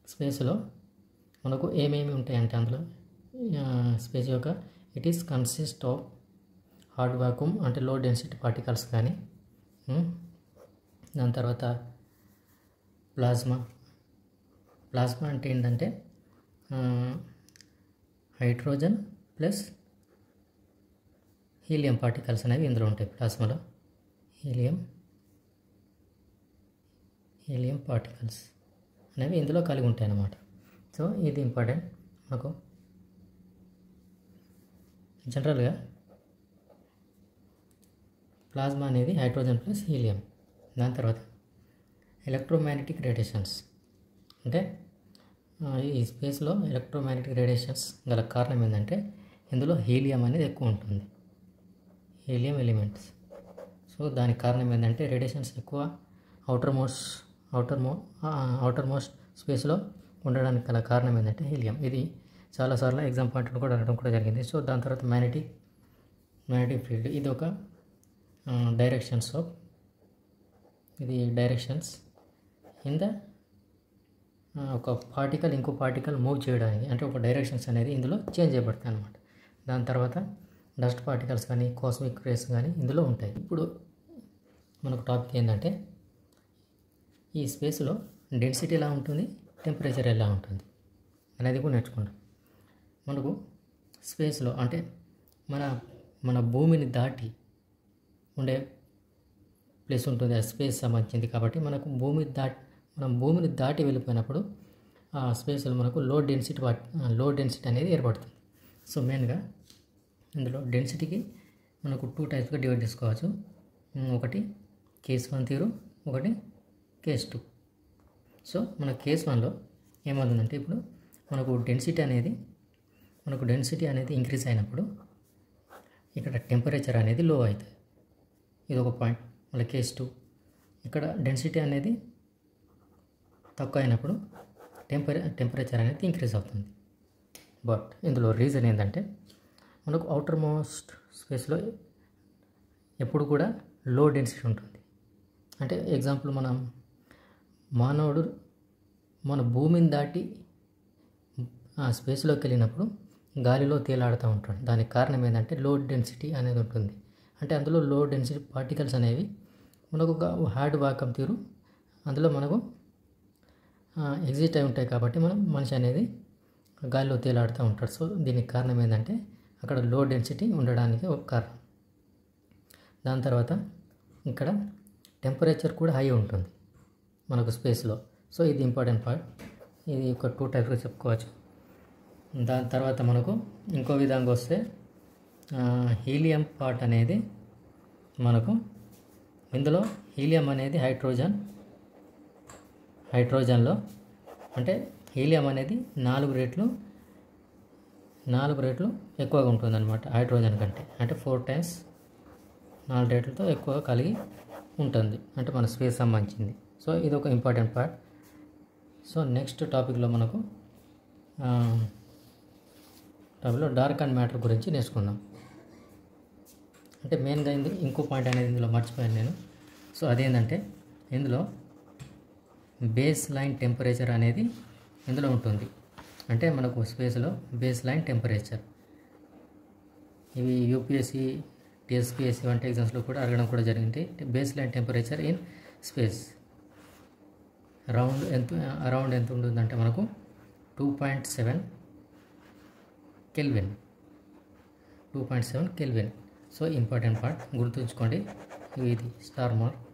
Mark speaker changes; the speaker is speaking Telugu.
Speaker 1: స్పేస్లో మనకు ఏమేమి ఉంటాయంటే అందులో స్పేస్ యొక్క it is consist of hard vacuum అంటే లో డెన్సిటీ పార్టికల్స్ కానీ ఉమ్, దాని తర్వాత ప్లాజ్మా ప్లాజ్మా అంటే ఏంటంటే ఆ, హైడ్రోజన్ ప్లస్ హీలియం పార్టికల్స్ అనేవి ఇందులో ఉంటాయి ప్లాస్మాలో హీలియం హీలియం పార్టికల్స్ అనేవి ఇందులో కలిగి ఉంటాయి అన్నమాట సో ఇది ఇంపార్టెంట్ మనకు జనరల్గా ప్లాస్మా అనేది హైడ్రోజన్ ప్లస్ హీలియం దాని తర్వాత ఎలక్ట్రోమాగ్నెటిక్ రేడియేషన్స్ అంటే ఆ, ఈ స్పేస్లో ఎలక్ట్రోమాగ్నెటిక్ రేడియేషన్స్ గల కారణం ఏంటంటే ఇందులో హీలియం అనేది ఎక్కువ ఉంటుంది హీలియం ఎలిమెంట్స్ సో దానికి కారణం ఏంటంటే రేడియేషన్స్ ఎక్కువ అవుటర్ మోస్ట్ అవుటర్ మో అవుటర్ మోస్ట్ స్పేస్లో ఉండడానికి గల కారణం ఏంటంటే హీలియం ఇది చాలాసార్లు ఎగ్జామ్ పాయింట్లు కూడా అడగడం కూడా జరిగింది సో దాని తర్వాత మ్యాగ్నెటిక్ మ్యాగ్నెటిక్ ఫీల్డ్ ఇది ఒక డైరెక్షన్స్ ఆఫ్ ఇది డైరెక్షన్స్ ఇన్ ద ఒక పార్టికల్ ఇంకో పార్టికల్ మూవ్ చేయడానికి అంటే ఒక డైరెక్షన్స్ అనేది ఇందులో చేంజ్ చేయబడతాయి అన్నమాట దాని తర్వాత డస్ట్ పార్టికల్స్ కానీ కాస్మిక్ రేస్ కానీ ఇందులో ఉంటాయి ఇప్పుడు మనకు టాపిక్ ఏంటంటే ఈ స్పేస్లో డెన్సిటీ ఎలా ఉంటుంది టెంపరేచర్ ఎలా ఉంటుంది అనేది కూడా నేర్చుకుంటాం మనకు స్పేస్లో అంటే మన మన భూమిని దాటి ఉండే ప్లేస్ ఉంటుంది ఆ స్పేస్ సంబంధించింది కాబట్టి మనకు భూమి దాటి మనం భూమిని దాటి వెళ్ళిపోయినప్పుడు ఆ స్పేస్లో మనకు లో డెన్సిటీ లో డెన్సిటీ అనేది ఏర్పడుతుంది సో మెయిన్గా ఇందులో డెన్సిటీకి మనకు టూ టైప్స్గా డివైడ్ చేసుకోవచ్చు ఉమ్, ఒకటి కేస్ వన్ తీరు ఒకటి కేస్ టూ సో మన కేస్ వన్లో ఏమవుతుందంటే ఇప్పుడు మనకు డెన్సిటీ అనేది మనకు డెన్సిటీ అనేది ఇంక్రీజ్ అయినప్పుడు ఇక్కడ టెంపరేచర్ అనేది లో అవుతుంది ఇది ఒక పాయింట్ మళ్ళీ కేస్ టూ ఇక్కడ డెన్సిటీ అనేది తక్కువ అయినప్పుడు టెంపరే టెంపరేచర్ అనేది ఇంక్రీజ్ అవుతుంది బట్ ఇందులో రీజన్ ఏంటంటే మనకు అవుటర్ మోస్ట్ స్పేస్లో ఎప్పుడు కూడా లో డెన్సిటీ ఉంటుంది అంటే ఎగ్జాంపుల్ మనం మానవుడు మన భూమిని దాటి ఆ స్పేస్లోకి వెళ్ళినప్పుడు గాలిలో తేలాడుతూ ఉంటాడు దానికి కారణం ఏంటంటే లో డెన్సిటీ అనేది ఉంటుంది అంటే అందులో లో డెన్సిటీ పార్టికల్స్ అనేవి మనకు ఒక హార్డ్ వాకం తీరు అందులో మనకు ఎగ్జిట్ అయి ఉంటాయి కాబట్టి మనం మనిషి అనేది గాలిలో తేలాడుతూ ఉంటాడు సో దీనికి కారణం ఏంటంటే అక్కడ లో డెన్సిటీ ఉండడానికి ఒక కారణం దాని తర్వాత ఇక్కడ టెంపరేచర్ కూడా హై ఉంటుంది మనకు స్పేస్లో సో ఇది ఇంపార్టెంట్ పార్ట్ ఇది ఒక టూ టైప్స్గా చెప్పుకోవచ్చు దాని తర్వాత మనకు ఇంకో విధంగా వస్తే హీలియం పార్ట్ అనేది మనకు ఇందులో హీలియం అనేది హైడ్రోజన్ హైడ్రోజన్లో అంటే హీలియం అనేది నాలుగు రేట్లు నాలుగు రేట్లు ఎక్కువగా ఉంటుందన్నమాట హైడ్రోజన్ కంటే అంటే ఫోర్ టైమ్స్ నాలుగు రేట్లతో ఎక్కువ కలిగి ఉంటుంది అంటే మన స్పేస్ సంబంధించింది సో ఇది ఒక ఇంపార్టెంట్ పార్ట్ సో నెక్స్ట్ టాపిక్లో మనకు ఆ, టాపిక్లో డార్క్ అండ్ మ్యాటర్ గురించి నేర్చుకుందాం అంటే మెయిన్గా ఇందు ఇంకో పాయింట్ అనేది ఇందులో మర్చిపోయాను నేను సో అదేంటంటే ఇందులో బేస్ లైన్ టెంపరేచర్ అనేది ఇందులో ఉంటుంది అంటే మనకు స్పేస్లో బేస్ లైన్ టెంపరేచర్ ఇవి యూపీఎస్సి టీఎస్పీఎస్సి వంటి ఎగ్జామ్స్లో కూడా అడగడం కూడా జరిగింది base line temperature in space round ఎంత అరౌండ్ ఎంత ఉంటుందంటే మనకు two point seven kelvin two point seven kelvin so important part గుర్తుంచుకోండి ఇది స్టార్ మార్క్